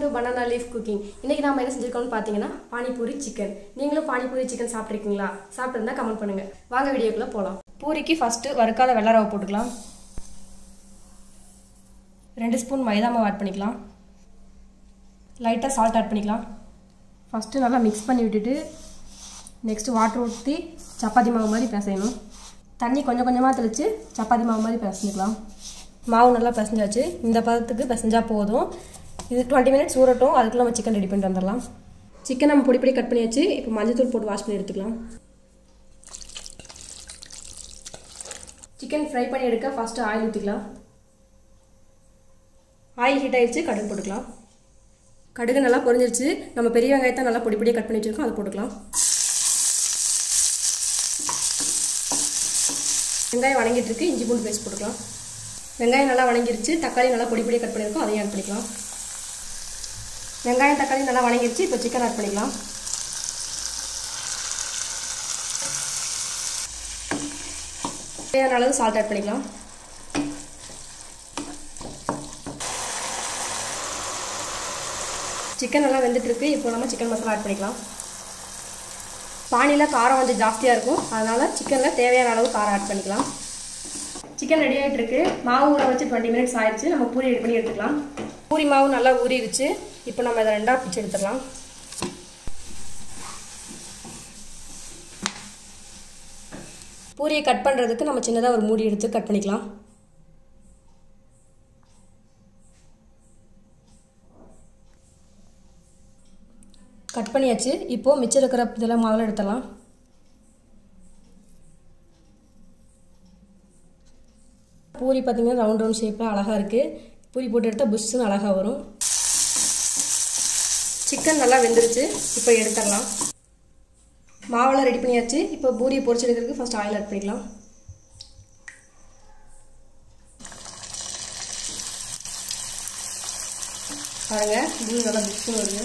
banana leaf cooking இன்றைக்கி நாம என்ன செஞ்சுருக்கோம்னு பார்த்தீங்கன்னா பானிபூரி சிக்கன் நீங்களும் பானிபூரி சிக்கன் சாப்பிட்ருக்கீங்களா சாப்பிட்ருந்தா கமெண்ட் பண்ணுங்கள் வாங்க வீடியோக்குள்ளே போகலாம் பூரிக்கு ஃபஸ்ட்டு வறுக்காத வெள்ளை ரவை போட்டுக்கலாம் ரெண்டு ஸ்பூன் மைதா மாவு ஆட் பண்ணிக்கலாம் லைட்டாக சால்ட் ஆட் பண்ணிக்கலாம் ஃபஸ்ட்டு நல்லா மிக்ஸ் பண்ணி விட்டுட்டு நெக்ஸ்ட்டு வாட்டர் ஊற்றி சப்பாத்தி மாவு மாதிரி பிசையணும் தண்ணி கொஞ்சம் கொஞ்சமாக தெளித்து சப்பாத்தி மாவு மாதிரி பிசைஞ்சிக்கலாம் மாவு நல்லா பிசைஞ்சாச்சு இந்த பதத்துக்கு பிசைஞ்சா போதும் இது டுவெண்ட்டி மினிட்ஸ் ஊறட்டும் அதுக்குள்ளே நம்ம சிக்கன் ரெடி பண்ணிட்டு வந்துடலாம் சிக்கன் நம்ம பொடி பொடி கட் பண்ணியாச்சு இப்போ மஞ்சத்தூள் போட்டு வாஷ் பண்ணி எடுத்துக்கலாம் சிக்கன் ஃப்ரை பண்ணி எடுக்க ஃபஸ்ட்டு ஆயில் ஊற்றிக்கலாம் ஆயில் ஹீட் ஆயிடுச்சு கடுகு போட்டுக்கலாம் கடுகு நல்லா பொரிஞ்சிருச்சு நம்ம பெரிய வெங்காயத்தை நல்லா பொடி பொடியாக கட் பண்ணி வச்சுருக்கோம் அதை போட்டுக்கலாம் வெங்காயம் வணங்கிட்டு இருக்கு இஞ்சி பூண்டு பேஸ்ட் போட்டுக்கலாம் வெங்காயம் நல்லா வணங்கிருச்சு தக்காளி நல்லா பொடி பொடியாக கட் பண்ணியிருக்கோம் அதையும் ஆட் பண்ணிக்கலாம் வெங்காயம் தக்காளி நல்லா வணங்கிருச்சு இப்போ சிக்கன் ஆட் பண்ணிக்கலாம் தேவையான அளவு சால்ட் ஆட் பண்ணிக்கலாம் சிக்கன் நல்லா வெந்துட்டு இருக்கு இப்போ நம்ம சிக்கன் மசாலா ஆட் பண்ணிக்கலாம் பானியில் காரம் கொஞ்சம் ஜாஸ்தியாக இருக்கும் அதனால் சிக்கனில் தேவையான அளவு காரம் ஆட் பண்ணிக்கலாம் சிக்கன் ரெடி ஆகிட்டு இருக்கு மாவு ஊற வச்சு டுவெண்ட்டி மினிட்ஸ் ஆயிடுச்சு நம்ம பூரி ரெடி பண்ணி எடுத்துக்கலாம் பூரி மாவு நல்லா ஊறிடுச்சு இப்போ நம்ம இதை ரெண்டாக பிச்சு எடுத்துடலாம் பூரியை கட் பண்ணுறதுக்கு நம்ம சின்னதாக ஒரு மூடி எடுத்து கட் பண்ணிக்கலாம் கட் பண்ணியாச்சு இப்போது மிச்சம் இருக்கிற இதெல்லாம் முதல்ல எடுத்துடலாம் பூரி பார்த்திங்கன்னா ரவுண்ட் ரவுண்ட் ஷேப்பில் அழகாக இருக்குது பூரி போட்டு எடுத்தால் புஷ்ஷுன்னு அழகாக வரும் சிக்கன் நல்லா வெந்துருச்சு இப்போ எடுத்துடலாம் மாவெல்லாம் ரெடி பண்ணியாச்சு இப்போ பூரியை பொரிச்சு எடுக்கிறதுக்கு ஃபஸ்ட் ஆயில் ஆட் பண்ணிக்கலாம் பாருங்க பூரி நல்லா புஷ்ஷுன்னு வருது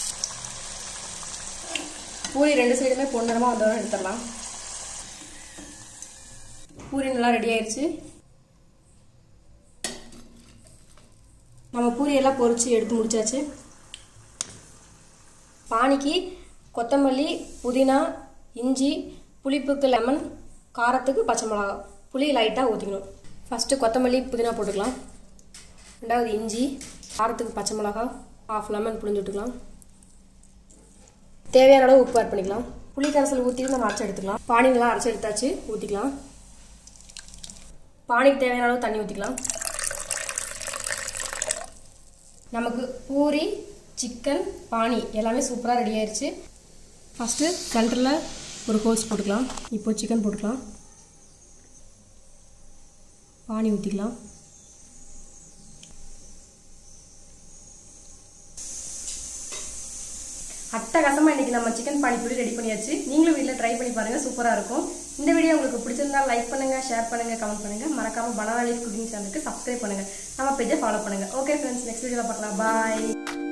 பூரி ரெண்டு சைடுமே பொன்னரமாக வந்தோடனே எடுத்துடலாம் பூரி நல்லா ரெடி ஆயிடுச்சு நம்ம பூரியெல்லாம் பொறிச்சு எடுத்து முடிச்சாச்சு பானிக்கு கொத்தமல்லி புதினா இஞ்சி புளிப்புக்கு லெமன் காரத்துக்கு பச்சை மிளகா புளி லைட்டாக ஊற்றிக்கணும் ஃபஸ்ட்டு கொத்தமல்லி புதினா போட்டுக்கலாம் ரெண்டாவது இஞ்சி காரத்துக்கு பச்சை மிளகா ஆஃப் லெமன் புளிஞ்சு விட்டுக்கலாம் தேவையான அளவு உப்பு ஆட் பண்ணிக்கலாம் புளி கரைசல் ஊற்றி நம்ம அரைச்சி எடுத்துக்கலாம் பானி நல்லா அரைச்சி எடுத்தாச்சு ஊற்றிக்கலாம் பானிக்கு தேவையான அளவு தண்ணி ஊற்றிக்கலாம் நமக்கு பூரி சிக்கன் பானி எல்லாமே சூப்பராக ரெடி ஆயிடுச்சு ஃபஸ்ட்டு சென்டரில் ஒரு ஹோல்ஸ் போட்டுக்கலாம் இப்போ சிக்கன் போட்டுக்கலாம் பானி ஊற்றிக்கலாம் அட்டகாசமாக இன்றைக்கி நம்ம சிக்கன் பானிபூரி ரெடி பண்ணியாச்சு நீங்களும் வீட்டில் ட்ரை பண்ணி பாருங்கள் சூப்பராக இருக்கும் இந்த வீடியோ உங்களுக்கு பிடிச்சிருந்தா லைக் பண்ணுங்கள் ஷேர் பண்ணுங்கள் கமெண்ட் பண்ணுங்கள் மறக்காமல் பனானா லீஃப் குக்கிங் சேனலுக்கு சப்ஸ்கிரைப் பண்ணுங்கள் நம்ம பேஜை ஃபாலோ பண்ணுங்கள் ஓகே ஃப்ரெண்ட்ஸ் நெக்ஸ்ட் வீடியோவில் பார்க்கலாம் பாய்